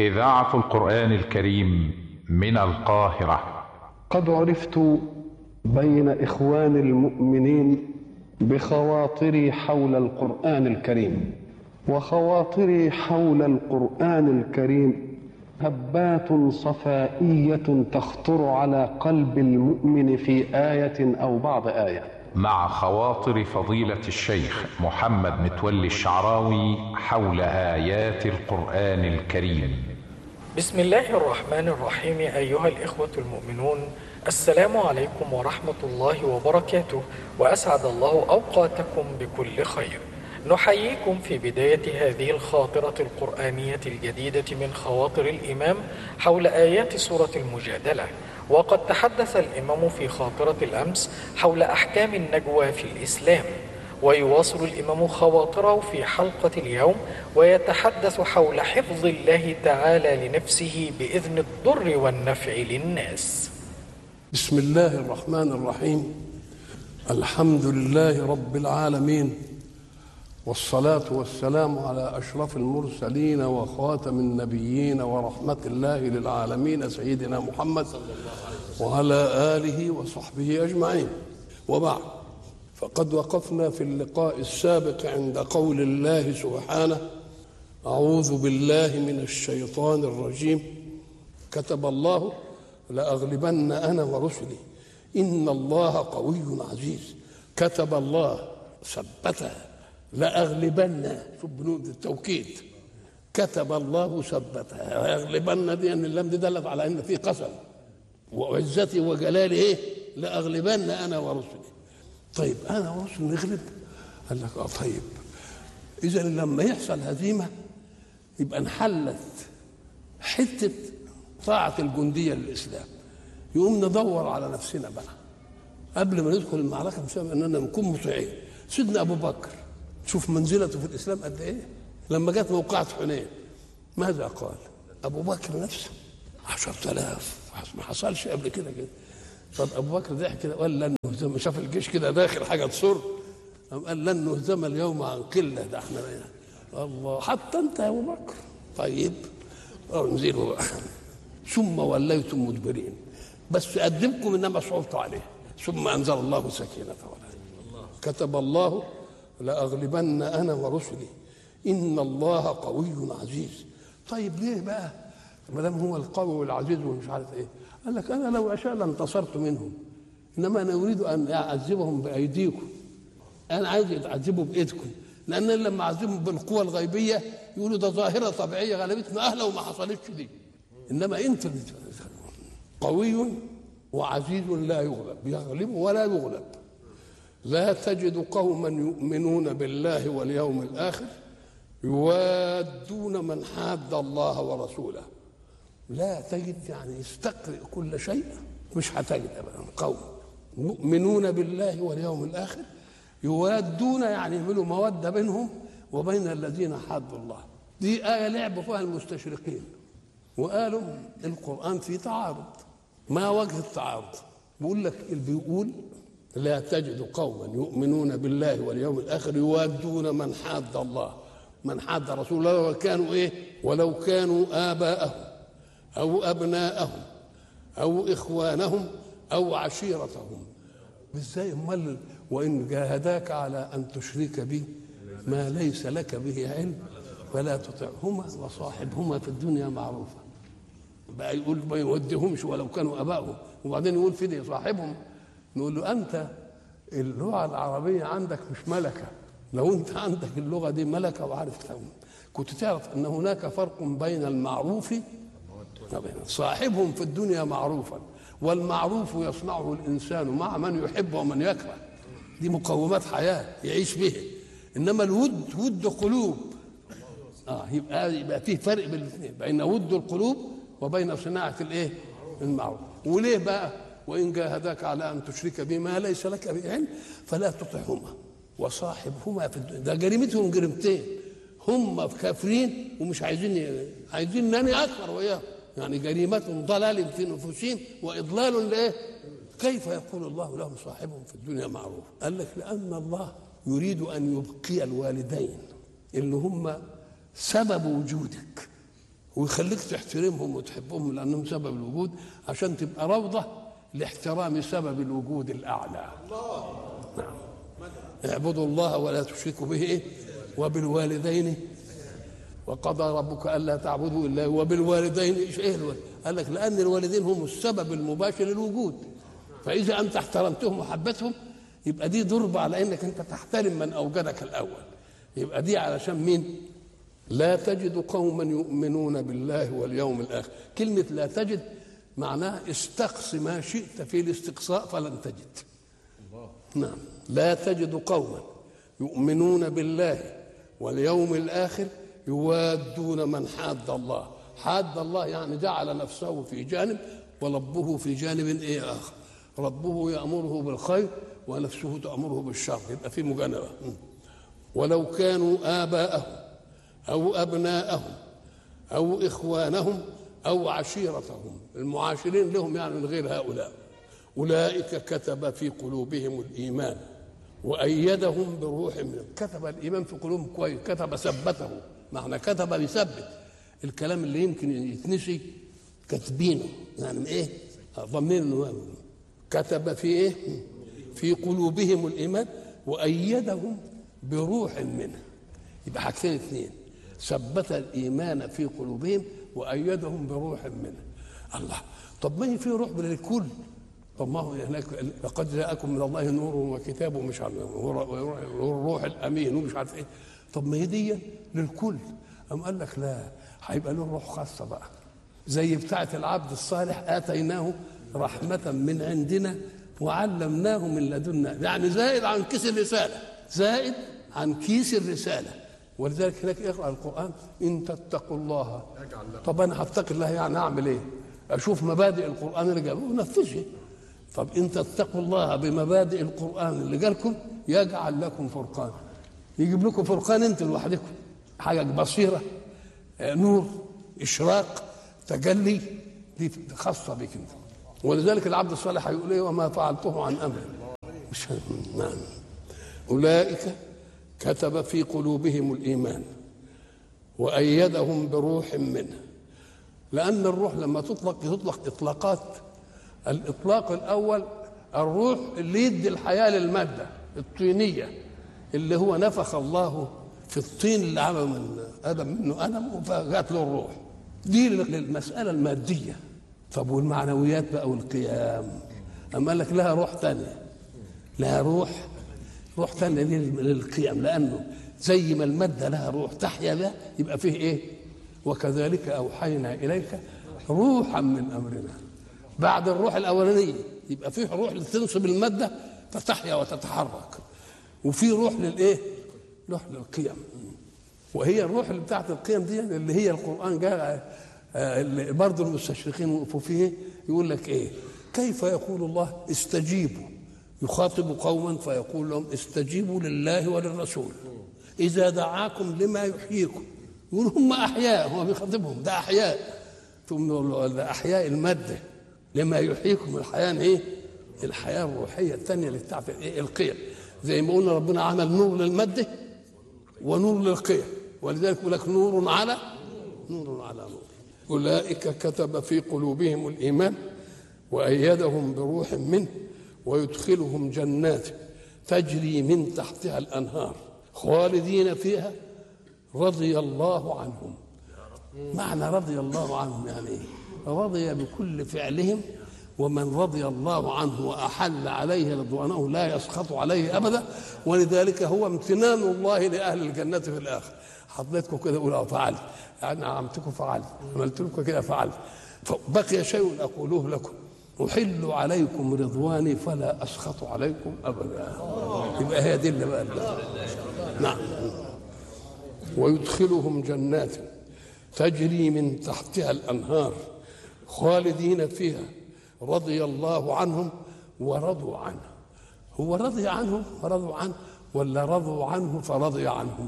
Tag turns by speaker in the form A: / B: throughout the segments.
A: إذاعة القرآن الكريم من القاهرة
B: قد عرفت بين إخوان المؤمنين بخواطري حول القرآن الكريم وخواطري حول القرآن الكريم هبات صفائية تخطر على قلب المؤمن في آية أو بعض آية
A: مع خواطر فضيلة الشيخ محمد متولي الشعراوي حول آيات القرآن الكريم
C: بسم الله الرحمن الرحيم أيها الإخوة المؤمنون السلام عليكم ورحمة الله وبركاته وأسعد الله أوقاتكم بكل خير نحييكم في بداية هذه الخاطرة القرآنية الجديدة من خواطر الإمام حول آيات سورة المجادلة وقد تحدث الإمام في خاطرة الأمس حول أحكام النجوى في الإسلام ويواصل الإمام خواطره في حلقة اليوم ويتحدث حول حفظ الله تعالى لنفسه بإذن الضر والنفع للناس
B: بسم الله الرحمن الرحيم الحمد لله رب العالمين والصلاة والسلام على أشرف المرسلين وخاتم النبيين ورحمة الله للعالمين سيدنا محمد وعلى آله وصحبه أجمعين وبعد فقد وقفنا في اللقاء السابق عند قول الله سبحانه أعوذ بالله من الشيطان الرجيم كتب الله لأغلبن أنا ورسلي إن الله قوي عزيز كتب الله ثبتها لأغلبن شوف بنود التوكيد كتب الله ثبتها لأغلبن دي أن اللام دي دلت على أن في قسم وعزتي وجلالي إيه لأغلبن أنا ورسلي طيب أنا ورسلي نغلب قال لك آه طيب إذا لما يحصل هزيمة يبقى انحلت حتة طاعة الجندية للإسلام يقوم ندور على نفسنا بقى قبل ما ندخل المعركة مش أننا نكون مطيعين سيدنا أبو بكر شوف منزلته في الإسلام قد إيه لما جت موقعة حنين ماذا قال أبو بكر نفسه عشرة آلاف ما حصلش قبل كده كده طب أبو بكر ضحك كده قال لن نهزم شاف الجيش كده داخل حاجة تصر قال لن نهزم اليوم عن قلة ده احنا الله حتى أنت يا أبو بكر طيب انزلوا بقى ثم وليتم مدبرين بس أقدمكم إنما صعبت عليه ثم أنزل الله سكينته عليه كتب الله لأغلبن أنا ورسلي إن الله قوي عزيز طيب ليه بقى ما دام هو القوي والعزيز ومش عارف ايه قال لك انا لو اشاء لانتصرت منهم انما انا اريد ان اعذبهم بايديكم انا عايز اتعذبوا بايدكم لان لما اعذبهم بالقوى الغيبيه يقولوا ده ظاهره طبيعيه غلبتنا اهله وما حصلتش دي انما انت قوي وعزيز لا يغلب يغلب ولا يغلب لا تجد قوما يؤمنون بالله واليوم الاخر يوادون من حاد الله ورسوله لا تجد يعني يستقرئ كل شيء مش هتجد ابدا قوم يؤمنون بالله واليوم الاخر يوادون يعني يعملوا موده بينهم وبين الذين حادوا الله دي آية لعبوا فيها المستشرقين وقالوا القرآن فيه تعارض ما وجه التعارض بيقول لك اللي بيقول لا تجد قوما يؤمنون بالله واليوم الآخر يوادون من حاد الله من حاد رسول الله ولو كانوا ايه ولو كانوا آباءهم أو أبناءهم أو إخوانهم أو عشيرتهم ازاي امال وان جاهداك على ان تشرك بي ما ليس لك به علم فلا تطعهما وصاحبهما في الدنيا معروفا بقى يقول ما يوديهمش ولو كانوا ابائهم وبعدين يقول في صاحبهم نقول له انت اللغه العربيه عندك مش ملكه لو انت عندك اللغه دي ملكه وعارف تفهم كنت تعرف ان هناك فرق بين المعروف صاحبهم في الدنيا معروفا والمعروف يصنعه الانسان مع من يحب ومن يكره دي مقومات حياه يعيش بها انما الود ود قلوب اه يبقى يبقى فيه فرق بين الاثنين بين ود القلوب وبين صناعه الايه؟ المعروف وليه بقى؟ وان جاهداك على ان تشرك بما ليس لك به علم فلا تطعهما وصاحبهما في الدنيا ده جريمتهم جريمتين هم كافرين ومش عايزين عايزين انني اكفر وياهم يعني جريمة ضلال في نفوسهم وإضلال لإيه؟ كيف يقول الله لهم صاحبهم في الدنيا معروف؟ قال لك لأن الله يريد أن يبقي الوالدين اللي هم سبب وجودك ويخليك تحترمهم وتحبهم لانهم سبب الوجود عشان تبقى روضه لاحترام سبب الوجود الاعلى نعم اعبدوا الله ولا تشركوا به إيه؟ وبالوالدين وقضى ربك الا تعبدوا الا هو وبالوالدين ايش ايه الوالد؟ قال لك لان الوالدين هم السبب المباشر للوجود فاذا انت احترمتهم وحبتهم يبقى دي ضربه على انك انت تحترم من اوجدك الاول يبقى دي علشان مين لا تجد قوما يؤمنون بالله واليوم الاخر كلمه لا تجد معناها استقص ما شئت في الاستقصاء فلن تجد نعم لا تجد قوما يؤمنون بالله واليوم الاخر يوادون من حاد الله حاد الله يعني جعل نفسه في جانب وربه في جانب ايه اخر ربه يامره بالخير ونفسه تامره بالشر يبقى في مجانبه ولو كانوا اباءهم او ابناءهم او اخوانهم او عشيرتهم المعاشرين لهم يعني من غير هؤلاء اولئك كتب في قلوبهم الايمان وايدهم بروح منه كتب الايمان في قلوبهم كويس كتب ثبته معنى كتب بيثبت الكلام اللي يمكن يتنسي كاتبينه يعني ايه ضمنين انه كتب في ايه في قلوبهم الايمان وايدهم بروح منه يبقى حاجتين اثنين ثبت الايمان في قلوبهم وايدهم بروح منه الله طب ما هي في روح من الكل طب ما هو هناك لقد جاءكم من الله نور وكتاب ومش عارف والروح الامين ومش عارف ايه طب ما هي دي للكل أم قال لك لا هيبقى له روح خاصة بقى زي بتاعة العبد الصالح آتيناه رحمة من عندنا وعلمناه من لدنا يعني زائد عن كيس الرسالة زائد عن كيس الرسالة ولذلك هناك اقرأ القرآن إن تتقوا الله طب أنا هتقي الله يعني أعمل إيه؟ أشوف مبادئ القرآن اللي جابه ونفذها طب إن تتقوا الله بمبادئ القرآن اللي جالكم يجعل لكم فرقان يجيب لكم فرقان أنت لوحدكم حاجة بصيرة نور إشراق تجلي دي خاصة بك أنت ولذلك العبد الصالح هيقول ايه وما فعلته عن امري مش نعم اولئك كتب في قلوبهم الايمان وايدهم بروح منه لان الروح لما تطلق تطلق اطلاقات الاطلاق الاول الروح اللي يدي الحياه للماده الطينيه اللي هو نفخ الله في الطين اللي عمل من ادم منه ادم فجات له الروح دي للمساله الماديه طب والمعنويات بقى والقيام أما قال لك لها روح تانية لها روح روح تانية دي للقيام لأنه زي ما المادة لها روح تحيا بها يبقى فيه إيه وكذلك أوحينا إليك روحا من أمرنا بعد الروح الأولانية يبقى فيه روح لتنصب المادة فتحيا وتتحرك وفي روح للإيه روح للقيم وهي الروح اللي بتاعت القيم دي اللي هي القرآن جاء برضه المستشرقين وقفوا فيه يقول لك ايه كيف يقول الله استجيبوا يخاطب قوما فيقول لهم استجيبوا لله وللرسول اذا دعاكم لما يحييكم يقول هم احياء هو بيخاطبهم ده احياء ثم ده احياء الماده لما يحييكم الحياه ايه الحياه الروحيه الثانيه اللي بتاعت ايه القيم زي ما قلنا ربنا عمل نور للماده ونور للقيم ولذلك يقول لك نور على نور على نور أولئك كتب في قلوبهم الإيمان وأيدهم بروح منه ويدخلهم جنات تجري من تحتها الأنهار خالدين فيها رضي الله عنهم معنى رضي الله عنهم يعني إيه؟ رضي بكل فعلهم ومن رضي الله عنه وأحل عليه رضوانه لا يسخط عليه أبدا ولذلك هو امتنان الله لأهل الجنة في الآخر حطيتكم كده اقول اه فعلت يعني عمتكم فعلت عملت لكم كده فعلت بقي شيء اقوله لكم احل عليكم رضواني فلا اسخط عليكم ابدا يبقى هي دي اللي بقى نعم ويدخلهم جنات تجري من تحتها الانهار خالدين فيها رضي الله عنهم ورضوا عنه هو رضي عنهم ورضوا عنه ولا رضوا عنه فرضي عنهم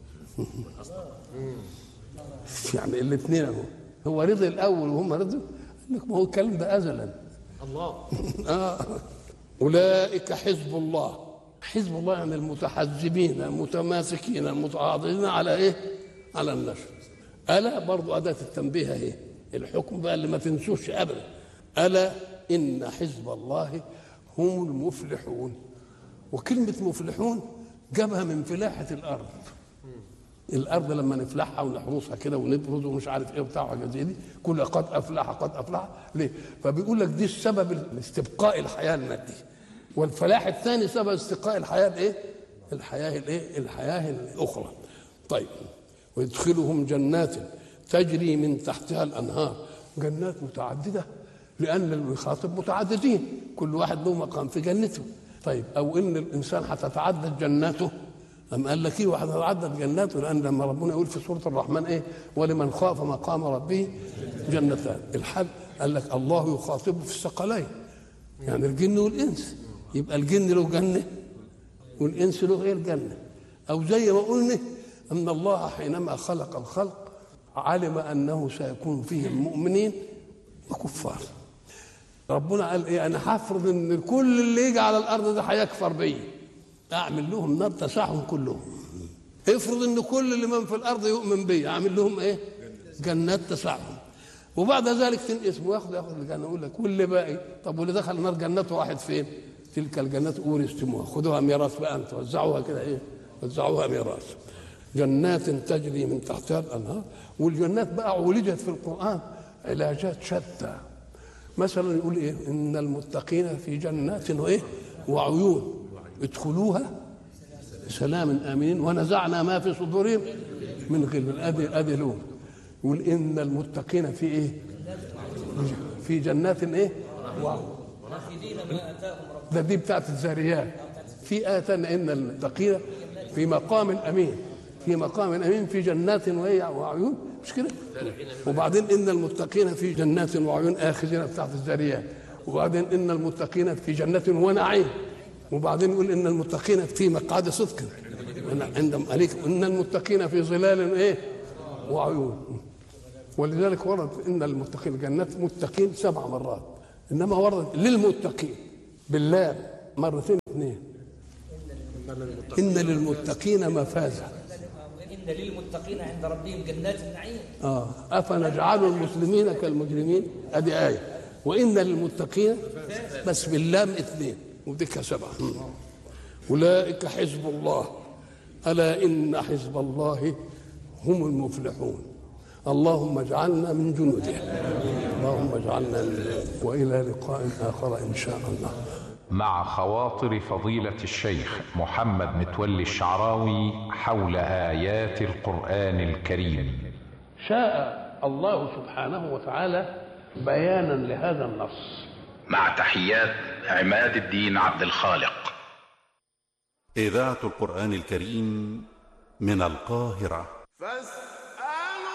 B: يعني الاثنين اهو هو رضي الاول وهم رضوا قال لك ما هو الكلام ده ازلا
D: الله
B: آه. اولئك حزب الله حزب الله يعني المتحزبين المتماسكين المتعاضدين على ايه؟ على النشر ألا برضو أداة التنبيه أهي الحكم بقى اللي ما تنسوش أبدا ألا إن حزب الله هم المفلحون وكلمة مفلحون جابها من فلاحة الأرض الارض لما نفلحها ونحرسها كده ونبرز ومش عارف ايه وبتاع وحاجات زي دي كل قد افلح قد افلح ليه؟ فبيقول لك دي السبب لاستبقاء الحياه الماديه والفلاح الثاني سبب استبقاء الحياه الايه؟ الحياه الايه؟ الحياه الاخرى طيب ويدخلهم جنات تجري من تحتها الانهار جنات متعدده لان المخاطب متعددين كل واحد له مقام في جنته طيب او ان الانسان هتتعدد جناته أم قال لك ايه وهتتعدد جناته لان لما ربنا يقول في سوره الرحمن ايه ولمن خاف مقام ربه جنتان الحل قال لك الله يخاطبه في الثقلين يعني الجن والانس يبقى الجن له جنه والانس له غير جنه او زي ما قلنا ان الله حينما خلق الخلق علم انه سيكون فيهم مؤمنين وكفار ربنا قال ايه انا هفرض ان كل اللي يجي على الارض ده هيكفر بيا اعمل لهم نار تسعهم كلهم افرض ان كل اللي من في الارض يؤمن بي اعمل لهم ايه جنات تسعهم وبعد ذلك تنقسم وياخد ياخد الجنه يقول لك واللي باقي طب واللي دخل النار جنته واحد فين تلك الجنات اورثتموها خدوها ميراث بقى انت وزعوها كده ايه وزعوها ميراث جنات تجري من تحتها الانهار والجنات بقى ولجت في القران علاجات شتى مثلا يقول ايه ان المتقين في جنات وايه وعيون ادخلوها سلام امنين ونزعنا ما في صدورهم من غل ادي ادي لون يقول ان المتقين في ايه في جنات ايه واو ده دي بتاعت الزاريات في آية إن المتقين في مقام أمين في مقام أمين في جنات وعيون مش كده وبعدين إن المتقين في جنات وعيون آخذين بتاعت الزاريات وبعدين إن المتقين في جنات ونعيم وبعدين يقول ان المتقين في مقعد صدق عند مليك ان المتقين في ظلال ايه وعيون ولذلك ورد ان المتقين جنات متقين سبع مرات انما ورد للمتقين بالله مرتين اثنين ان للمتقين مفازا
D: إن للمتقين عند ربهم جنات النعيم
B: اه افنجعل المسلمين كالمجرمين ادي ايه وان للمتقين بس باللام اثنين وديك سبعة أولئك حزب الله ألا إن حزب الله هم المفلحون اللهم اجعلنا من جنوده اللهم اجعلنا من جنوده وإلى لقاء آخر إن شاء الله
A: مع خواطر فضيلة الشيخ محمد متولي الشعراوي حول آيات القرآن الكريم
B: شاء الله سبحانه وتعالى بيانا لهذا النص
A: مع تحيات عماد الدين عبد الخالق
E: إذاعة القرآن الكريم من القاهرة
F: فاستمعوا